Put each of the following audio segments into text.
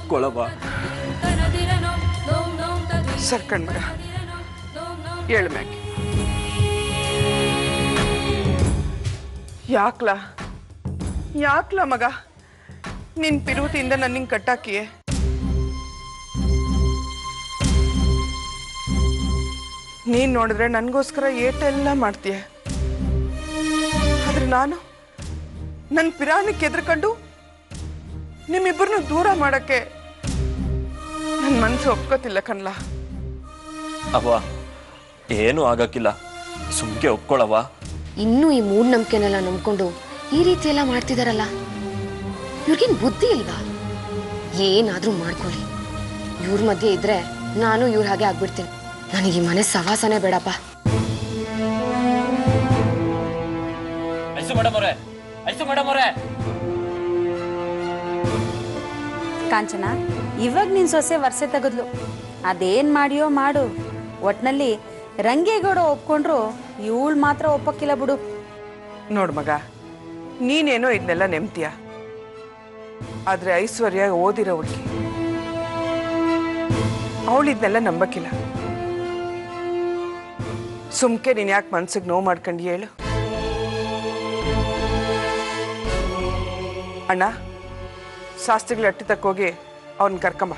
ಒಪ್ಕೊಳ್ಳವ sir ಕಣ್ಮಗ ಹೇಳು Maggi ಯಾಕ್ಲ ಯಾಕ್ಲ ಮಗ ನಿನ್ ಪಿರುತಿಯಿಂದ ನನ್ನಿಂಗ್ ಕಟ್ಟಾಕಿಯೇ ನೀನ್ ನೋಡಿದ್ರೆ ನನಗೋಸ್ಕರ ಏಟೆಲ್ಲ ಮಾಡ್ತೀಯ ಆದ್ರೆ ನಾನು ನನ್ನ ಪಿರಾಣಕ್ಕೆ ಎದ್ರಕೊಂಡು ನಿಮ್ಮಿಬ್ಬರನ್ನು ದೂರ ಮಾಡಕ್ಕೆ ನನ್ನ ಮನಸ್ಸು ಒಪ್ಕೋತಿಲ್ಲ ಕಣ್ಲಾ ಅವ್ವ ಏನೂ ಆಗಕ್ಕಿಲ್ಲ ಸುಮ್ಕೆ ಒಪ್ಕೊಳವ ಇನ್ನೂ ಈ ಮೂಢನಂಬಿಕೆನೆಲ್ಲ ನಂಬ್ಕೊಂಡು ಈ ರೀತಿ ಎಲ್ಲ ಮಾಡ್ತಿದಾರಲ್ಲ ಇವ್ರಿಗೇನ್ ಬುದ್ಧಿ ಇಲ್ವಾ ಏನಾದ್ರೂ ಮಾಡ್ಕೊಳ್ಳಿ ಇವ್ರ ಮಧ್ಯೆ ಇದ್ರೆ ನಾನು ಇವ್ರ ಹಾಗೆ ಆಗ್ಬಿಡ್ತೀನಿ ನನಗೆ ಈ ಮನೆ ಸವಾಸನೆ ಬೇಡಪ್ಪ ಐಸು ಮೇಡಮ್ ಅವರೇ ಐಸು ಮೇಡಮ್ ಅವರೇ ಕಾಂಚನ ಇವಾಗ ನಿನ್ ಸೊಸೆ ವರ್ಷೆ ತೆಗೆದ್ಲು ಅದೇನ್ ಮಾಡಿಯೋ ಮಾಡು ಒಟ್ನಲ್ಲಿ ರಂಗೇಗೌಡ ಒಪ್ಕೊಂಡ್ರು ಇವಳು ಮಾತ್ರ ಒಪ್ಪಕ್ಕಿಲ್ಲ ಬಿಡು ನೋಡ್ ಮಗ ನೀನೇನೋ ಇದನ್ನೆಲ್ಲ ನೆಮ್ತೀಯ ಆದ್ರೆ ಐಶ್ವರ್ಯ ಓದಿರೋ ಹುಡುಗಿ ಅವಳು ಇದನ್ನೆಲ್ಲ ನಂಬಕ್ಕಿಲ್ಲ ಸುಮ್ಕೆ ನೀನ್ ಯಾಕೆ ಮನ್ಸಿಗೆ ನೋವು ಮಾಡ್ಕೊಂಡು ಹೇಳು ಅಣ್ಣ ಶಾಸ್ತ್ರಿಗಳು ಅಟ್ಟಿ ತಕ್ಕೋಗಿ ಅವನ್ ಕರ್ಕೊಂಬ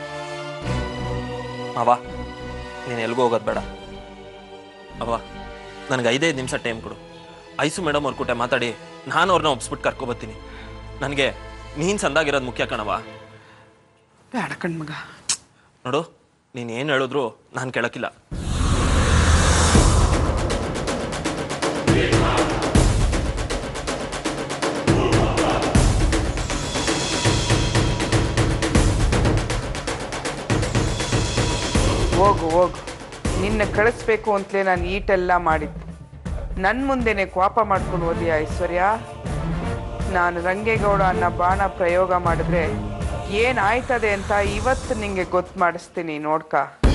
ಅವ ನೀನು ಎಲ್ಗೂ ಹೋಗೋದು ಬೇಡ ಅವ ನನಗೆ ಐದೈದು ನಿಮಿಷ ಟೈಮ್ ಕೊಡು ಐಸು ಮೇಡಮ್ ಅವ್ರ ಕೂಟ ಮಾತಾಡಿ ನಾನು ಅವ್ರನ್ನ ಒಪ್ಸ್ಬಿಟ್ಟು ಕರ್ಕೊಬತ್ತೀನಿ ನನಗೆ ನೀನು ಸಂದಾಗಿರೋದು ಮುಖ್ಯ ಕಣವ ಬೇಡ ಕಣ್ಮಗ ನೋಡು ನೀನು ಏನು ಹೇಳಿದ್ರು ನಾನು ಕೇಳಕ್ಕಿಲ್ಲ ಹೋಗು ಹೋಗು ನಿನ್ನ ಕಳಿಸ್ಬೇಕು ಅಂತಲೇ ನಾನು ಈಟೆಲ್ಲ ಮಾಡಿದ್ದು ನನ್ನ ಮುಂದೆನೆ ಕೋಪ ಮಾಡ್ಕೊಂಡು ಓದಿಯ ಐಶ್ವರ್ಯ ನಾನು ರಂಗೇಗೌಡ ಅನ್ನೋ ಬಾಣ ಪ್ರಯೋಗ ಮಾಡಿದ್ರೆ ಏನಾಯ್ತದೆ ಅಂತ ಇವತ್ತು ನಿಂಗೆ ಗೊತ್ತು ಮಾಡಿಸ್ತೀನಿ ನೋಡ್ಕ